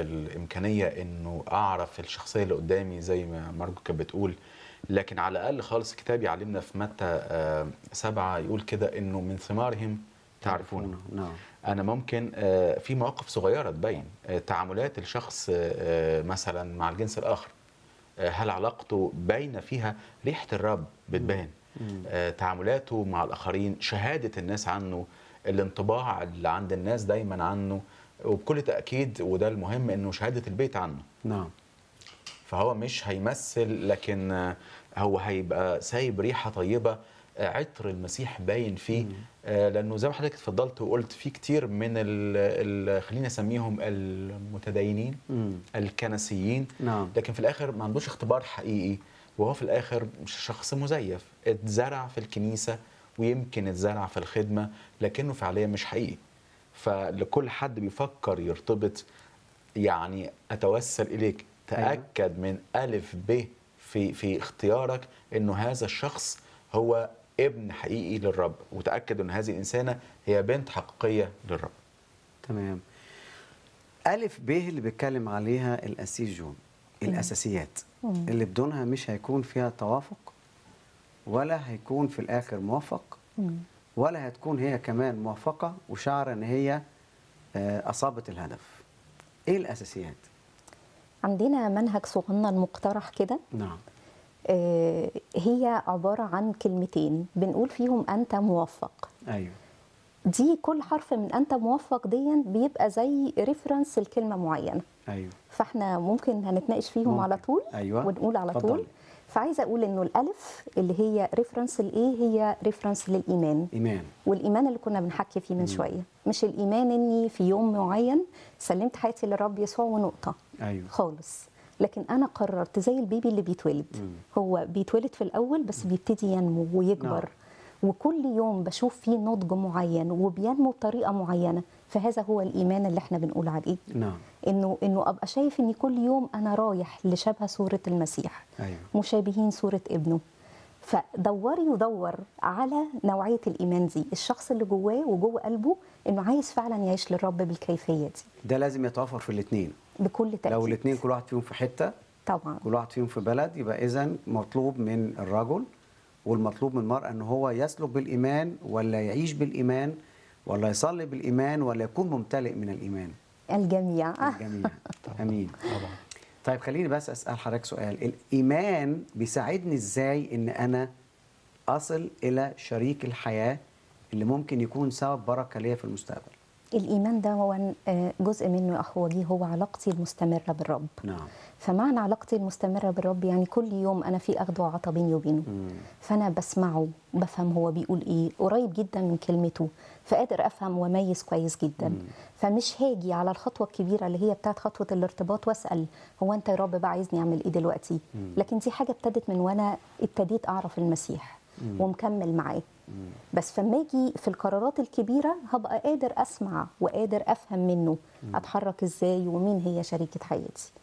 الامكانيه انه اعرف الشخصيه اللي قدامي زي ما مارجو كانت بتقول لكن على الاقل خالص الكتاب يعلمنا في متى آه، سبعه يقول كده انه من ثمارهم تعرفون نعم انا ممكن آه، في مواقف صغيره تبين آه، تعاملات الشخص آه، آه، مثلا مع الجنس الاخر آه، هل علاقته باينه فيها ريحه الرب بتبان آه، تعاملاته مع الاخرين شهاده الناس عنه الانطباع اللي عند الناس دايما عنه وبكل تاكيد وده المهم انه شهاده البيت عنه نعم فهو مش هيمثل لكن آه، هو هيبقى سايب ريحه طيبه آه، عطر المسيح باين فيه آه، لانه زي ما حضرتك اتفضلت وقلت في كتير من ال ال خلينا نسميهم المتدينين مم. الكنسيين نعم لكن في الاخر ما عندوش اختبار حقيقي وهو في الاخر مش شخص مزيف اتزرع في الكنيسه ويمكن اتزرع في الخدمه لكنه فعليا مش حقيقي فلكل حد بيفكر يرتبط يعني اتوسل اليك أيوة. تاكد من الف ب في في اختيارك انه هذا الشخص هو ابن حقيقي للرب وتاكد ان هذه الانسانه هي بنت حقيقيه للرب تمام ألف ب اللي بيتكلم عليها الأسيس جون الأساسيات مم. اللي بدونها مش هيكون فيها توافق ولا هيكون في الآخر موفق مم. ولا هتكون هي كمان موفقة وشعر إن هي آه، أصابت الهدف إيه الأساسيات؟ عندنا منهج صغنن مقترح كده نعم آه، هي عبارة عن كلمتين بنقول فيهم أنت موفق أيوه دي كل حرف من أنت موفق دي بيبقى زي ريفرنس لكلمة معينة أيوه فاحنا ممكن هنتناقش فيهم ممكن. على طول أيوة. ونقول على اتفضلي. طول فعايزه اقول انه الالف اللي هي ريفرنس لايه هي ريفرنس للايمان إيمان والايمان اللي كنا بنحكي فيه من شويه مش الايمان اني في يوم معين سلمت حياتي للرب يسوع ونقطه أيوه خالص لكن انا قررت زي البيبي اللي بيتولد مم. هو بيتولد في الاول بس بيبتدي ينمو ويكبر نعم. وكل يوم بشوف فيه نضج معين وبينمو بطريقه معينه فهذا هو الايمان اللي احنا بنقول عليه نعم انه انه ابقى شايف ان كل يوم انا رايح لشبه صوره المسيح أيوه مشابهين صوره ابنه فدوري ودور على نوعيه الايمان دي الشخص اللي جواه وجوه قلبه انه عايز فعلا يعيش للرب بالكيفيه دي ده لازم يتوفر في الاثنين بكل تاكيد لو الاثنين كل واحد فيهم في حتة طبعا كل واحد فيهم في بلد يبقى اذا مطلوب من الرجل والمطلوب من المرأة ان هو يسلك بالإيمان ولا يعيش بالإيمان ولا يصلي بالإيمان ولا يكون ممتلئ من الإيمان الجميع الجميع امين طبعا طيب خليني بس اسال حضرتك سؤال الايمان بيساعدني ازاي ان انا اصل الى شريك الحياه اللي ممكن يكون سبب بركه ليا في المستقبل الايمان ده هو آه، جزء منه يا اخ وجيه هو علاقتي المستمره بالرب نعم فمعنى علاقتي المستمره بالرب يعني كل يوم انا في اخذ وعطا بيني وبينه مم. فانا بسمعه بفهم هو بيقول ايه قريب جدا من كلمته فقادر افهم واميز كويس جدا فمش هاجي على الخطوه الكبيره اللي هي بتاعت خطوه الارتباط واسال هو انت يا رب بقى عايزني اعمل ايه دلوقتي لكن دي حاجه ابتدت من وانا ابتديت اعرف المسيح ومكمل معاه بس فما اجي في القرارات الكبيره هبقى قادر اسمع وقادر افهم منه اتحرك ازاي ومين هي شريكه حياتي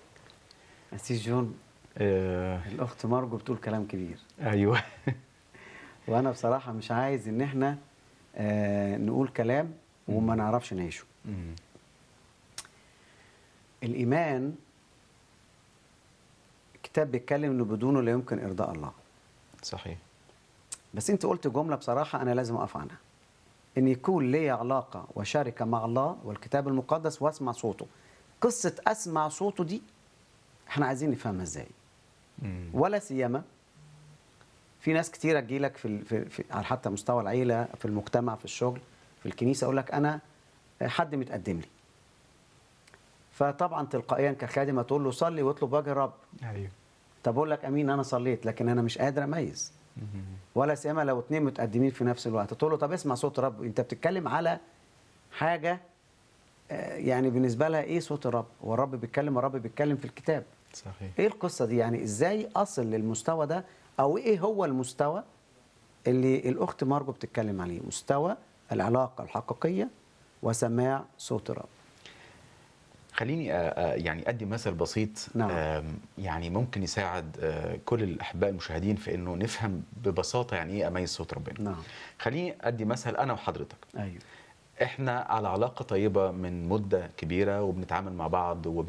اسيس جون آه الاخت مارجو بتقول كلام كبير ايوه وانا بصراحه مش عايز ان احنا آه نقول كلام وما نعرفش نعيشه مم. الايمان الكتاب بيتكلم انه بدونه لا يمكن ارضاء الله صحيح بس انت قلت جمله بصراحه انا لازم اقف عنها ان يكون لي علاقه وشركه مع الله والكتاب المقدس واسمع صوته قصه اسمع صوته دي احنا عايزين نفهمها ازاي مم. ولا سيما في ناس كتيره تجيلك في, ال- في, في على حتى مستوى العيله في المجتمع في الشغل في الكنيسه اقول لك انا حد متقدم لي فطبعا تلقائيا كخادم هتقول له صلي واطلب وجه الرب ايوه طب اقول لك امين انا صليت لكن انا مش قادر اميز مم. ولا سيما لو اتنين متقدمين في نفس الوقت تقول له طب اسمع صوت الرب انت بتتكلم على حاجه آه، يعني بالنسبه لها ايه صوت الرب هو الرب بيتكلم الرب بيتكلم في الكتاب صحيح ايه القصه دي يعني ازاي اصل للمستوى ده او ايه هو المستوى اللي الاخت مارجو بتتكلم عليه مستوى العلاقه الحقيقيه وسماع صوت الرب خليني آه، آه، يعني ادي مثل بسيط نعم. آم، يعني ممكن يساعد آه، كل الاحباء المشاهدين في انه نفهم ببساطه يعني ايه اميز صوت ربنا نعم خليني ادي مثل انا وحضرتك ايوه احنا على علاقه طيبه من مده كبيره وبنتعامل مع بعض